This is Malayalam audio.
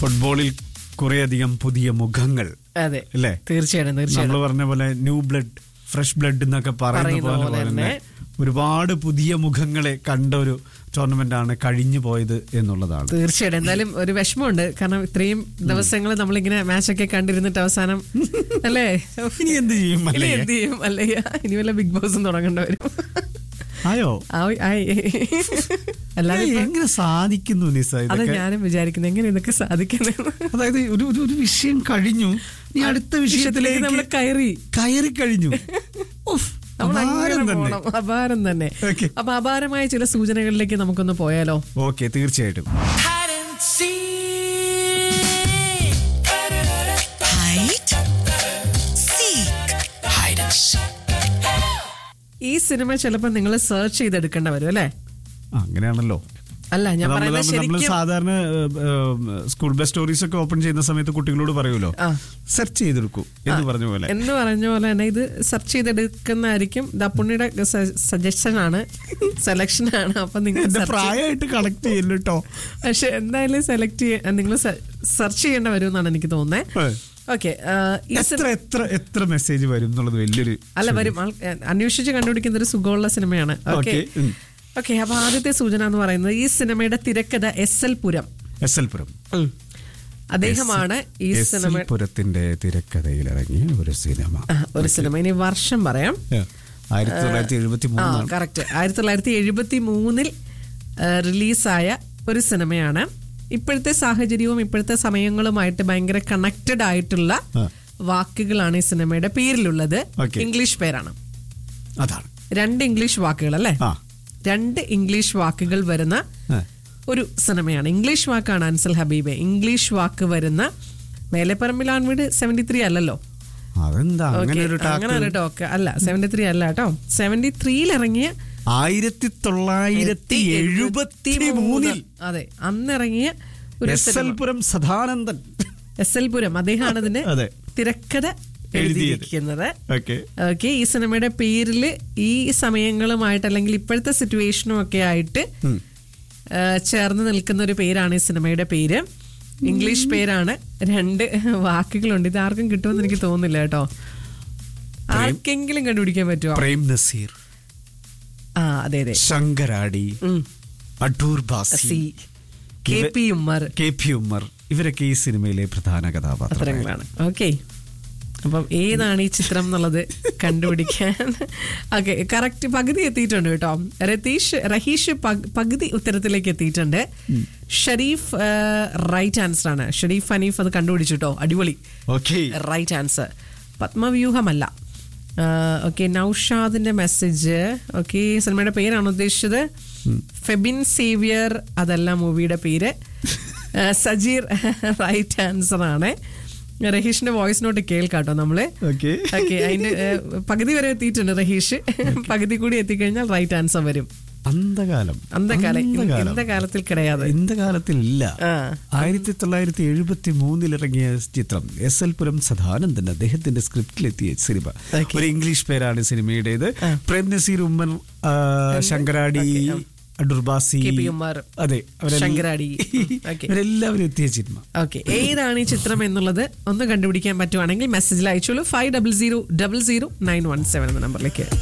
ഫുട്ബോളിൽ കുറേയധികം പുതിയ മുഖങ്ങൾ അതെ അല്ലേ തീർച്ചയായിട്ടും നമ്മൾ തീർച്ചയായിട്ടും പറഞ്ഞ പോലെ ന്യൂ ബ്ലഡ് ഫ്രഷ് ബ്ലഡ് എന്നൊക്കെ പറയുന്ന പറയുന്ന പോലെ പോലെ തന്നെ തന്നെ ഒരുപാട് പുതിയ മുഖങ്ങളെ കണ്ട ഒരു ടൂർണമെന്റ് ആണ് കഴിഞ്ഞു പോയത് എന്നുള്ളതാണ് തീർച്ചയായിട്ടും എന്തായാലും ഒരു വിഷമമുണ്ട് കാരണം ഇത്രയും ദിവസങ്ങൾ നമ്മളിങ്ങനെ മാച്ചൊക്കെ കണ്ടിരുന്നിട്ട് അവസാനം അല്ലേ ഇനി എന്ത് ചെയ്യും ഇനി മല്ലയ്യ? എന്ത് ചെയ്യും അല്ലയ്യ ഇനി വല്ല ബിഗ് ബോസും തുടങ്ങേണ്ട വരും ആയോ ആയി, ആയി. അല്ലാതെ ഏയ്, ഇപ്പൊ- എങ്ങനെ സാധിക്കുന്നു നിസ അത് ഇതൊക്കെ ഞാനും വിചാരിക്കുന്നത് എങ്ങനെ ഇതൊക്കെ സാധിക്കുന്നത് അതായത് ഒരു ഒരു ഒരു വിഷയം കഴിഞ്ഞു ഇനി അടുത്ത വിഷയത്തിലേക്ക് നമ്മൾ കയറി കയറി കഴിഞ്ഞു ഉഫ്, നമ്മൾ അപാരം അങ്ങനെ തന്നെ പോണം. അപാരം തന്നെ Okay. അപ്പൊ അപാരമായ ചില സൂചനകളിലേക്ക് നമുക്കൊന്ന് പോയാലോ ഓക്കെ തീർച്ചയായിട്ടും hide and seek. Hide, seek, Hide and seek. ഈ സിനിമ ചിലപ്പോൾ നിങ്ങൾ സെർച്ച് ചെയ്തെടുക്കേണ്ട വരും അല്ലേ ആ, അങ്ങനെയാണല്ലോ അല്ല ഞാൻ നമ്മൾ പറയുന്നത് നമ്മൾ ശരിക്കും സാധാരണ സ്കൂൾ ബസ് സ്റ്റോറീസ് ഒക്കെ ഓപ്പൺ ചെയ്യുന്ന സമയത്ത് കുട്ടികളോട് പറയുമല്ലോ ആ. സെർച്ച് ചെയ്തെടുക്കൂ എന്ന് പറഞ്ഞ പോലെ എന്ന് പറഞ്ഞ പോലെ തന്നെ ഇത് സെർച്ച് ചെയ്തെടുക്കുന്നതായിരിക്കും ദപ്പുണ്ണിയുടെ സജഷൻ ആണ് സെലക്ഷൻ ആണ് അപ്പൊ നിങ്ങൾ എന്റെ search ചെയ്യ- പ്രായമായിട്ട് കളക്ട് ചെയ്യല്ലോ കേട്ടോ പക്ഷെ എന്തായാലും സെലക്ട് നിങ്ങൾ സെർച്ച് ചെയ്യേണ്ട വരും എന്നാണ് എനിക്ക് തോന്നുന്നത് ഓക്കെ ഈ എത്ര സിനിമ എത്ര എത്ര മെസ്സേജ് വരും എന്നുള്ളത് വലിയൊരു അല്ല വരും ആൾ- അന്വേഷിച്ച് കണ്ടുപിടിക്കുന്ന ഒരു സുഖമുള്ള സിനിമയാണ് ഓക്കെ Okay. ഉം. ഓക്കെ അപ്പൊ ആദ്യത്തെ സൂചന എന്ന് പറയുന്നത് ഈ സിനിമയുടെ തിരക്കഥ S L Puram S L Puram അദ്ദേഹമാണ് ഈ എസ് എൽ സിനിമ പുരത്തിന്റെ തിരക്കഥയിൽ ഇറങ്ങിയ ഒരു സിനിമ ആ, ഒരു സിനിമ ഇനി വർഷം പറയാം ആയിരത്തി തൊള്ളായിരത്തി എഴുപത്തി ആ മൂന്നാണ് കറക്റ്റ് ആയിരത്തി തൊള്ളായിരത്തി എഴുപത്തി മൂന്നിൽ റിലീസായ ഒരു സിനിമയാണ് ഇപ്പോഴത്തെ സാഹചര്യവും ഇപ്പോഴത്തെ സമയങ്ങളുമായിട്ട് ഭയങ്കര കണക്റ്റഡ് ആയിട്ടുള്ള ആ. വാക്കുകളാണ് ഈ സിനിമയുടെ പേരിലുള്ളത് Okay. ഇംഗ്ലീഷ് പേരാണ് അതാണ് രണ്ട് ഇംഗ്ലീഷ് വാക്കുകൾ അല്ലേ ആ രണ്ട് ഇംഗ്ലീഷ് വാക്കുകൾ വരുന്ന ആ. ഒരു സിനിമയാണ് ഇംഗ്ലീഷ് വാക്കാണ് അൻസൽ ഹബീബെ ഇംഗ്ലീഷ് വാക്ക് വരുന്ന മേലെപ്പറമ്പിലാൻ വീട് സെവന്റി ത്രീ അല്ലല്ലോ അതെന്താ അങ്ങനെ Okay, ഒരു അങ്ങനെ ഒരു ടാക്ക് ടോക്ക് അല്ല സെവന്റി ത്രീ അല്ല കേട്ടോ സെവന്റി ത്രീയിൽ ഇറങ്ങിയ ആയിരത്തി തൊള്ളായിരത്തി എഴുപത്തി മൂന്നിൽ അതെ അന്നിറങ്ങിയ ഒരു S L Puram Sadanandan S L Puram അദ്ദേഹമാണ് ഇതിന്റെ അതെ. തിരക്കഥ എഴുതിയത്. എഴുതിയിരിക്കുന്നത് ഓക്കെ ഓക്കെ ഈ സിനിമയുടെ പേരിൽ ഈ സമയങ്ങളുമായിട്ട് അല്ലെങ്കിൽ ഇപ്പോഴത്തെ സിറ്റുവേഷനും ഒക്കെ ആയിട്ട് ആ, ചേർന്ന് നിൽക്കുന്ന ഒരു പേരാണ് ഈ സിനിമയുടെ പേര് ഇംഗ്ലീഷ് പേരാണ് രണ്ട് വാക്കുകളുണ്ട് ഇത് ആർക്കും കിട്ടുമെന്ന് എനിക്ക് തോന്നുന്നില്ല കേട്ടോ ആർക്കെങ്കിലും കണ്ടുപിടിക്കാൻ പറ്റുമോ പ്രേം നസീർ ആ അതെ അതെ ശങ്കരാടി ഉം. Adoor Bhasi C K P Ummer K P Ummer ഇവരൊക്കെ ഈ സിനിമയിലെ പ്രധാന കഥാപാത്രങ്ങളാണ് പത്രങ്ങളാണ് ഓക്കെ അപ്പം ഏതാണ് ഈ ചിത്രം എന്നുള്ളത് കണ്ടുപിടിക്കാൻ ഓക്കെ കറക്റ്റ് പകുതി എത്തിയിട്ടുണ്ട് കേട്ടോ രതീഷ് റഹീഷ് പഗ്- പകുതി ഉത്തരത്തിലേക്ക് എത്തിയിട്ടുണ്ട് ഷരീഫ് റൈറ്റ് ആൻസർ ആണ് ഷരീഫ് ഹനീഫ് അത് കണ്ടുപിടിച്ചു കേട്ടോ അടിപൊളി ഓക്കെ റൈറ്റ് ആൻസർ പത്മവ്യൂഹമല്ല ഓക്കെ നൌഷാദിന്റെ മെസ്സേജ് ഓക്കെ സിനിമയുടെ പേരാണ് ഉദ്ദേശിച്ചത് ഫെബിൻ സേവിയർ അതല്ല മൂവിയുടെ പേര് ആ, സജീർ റൈറ്റ് ആൻസർ ആണ് റഹീഷിന്റെ വോയിസ് നോട്ട് കേൾക്കാട്ടോ നമ്മള് ഓക്കെ ഓക്കെ അതിന്റെ ഏ, പകുതി വരെ എത്തിയിട്ടുണ്ട് റഹീഷ് പകുതി കൂടി എത്തിക്കഴിഞ്ഞാൽ റൈറ്റ് ആൻസർ വരും അന്ധകാലം അന്തകാലം അന്ധകാലം. ഇന്ന കാലത്തിൽ കിടയാതെ ഇന്ന കാലത്തിൽ ഇല്ല ആ. ആയിരത്തി തൊള്ളായിരത്തി എഴുപത്തി മൂന്നിൽ ഇറങ്ങിയ ചിത്രം എസ് എൽ പുരം സദാനന്ദൻ അദ്ദേഹത്തിന്റെ സ്ക്രിപ്റ്റിലെത്തിയ സിനിമ Okay. ഒരു ഇംഗ്ലീഷ് പേരാണ് സിനിമയുടേത് പ്രേം നസീർ ഉമ്മൻ ആ, ശങ്കരാടി അടൂർബാസി കെ പി ഉമ്മർ, അതെ അവരെല്ലാം- ശങ്കരാടി. Okay. ഇവരെല്ലാവരും എത്തിയ സിനിമ ഓക്കെ ഏതാണ് ഈ ചിത്രം എന്നുള്ളത് ഒന്ന് കണ്ടുപിടിക്കാൻ പറ്റുവാണെങ്കിൽ മെസ്സേജിൽ അയച്ചോളൂ five double zero double zero nine one seven എന്ന നമ്പറിലേക്ക്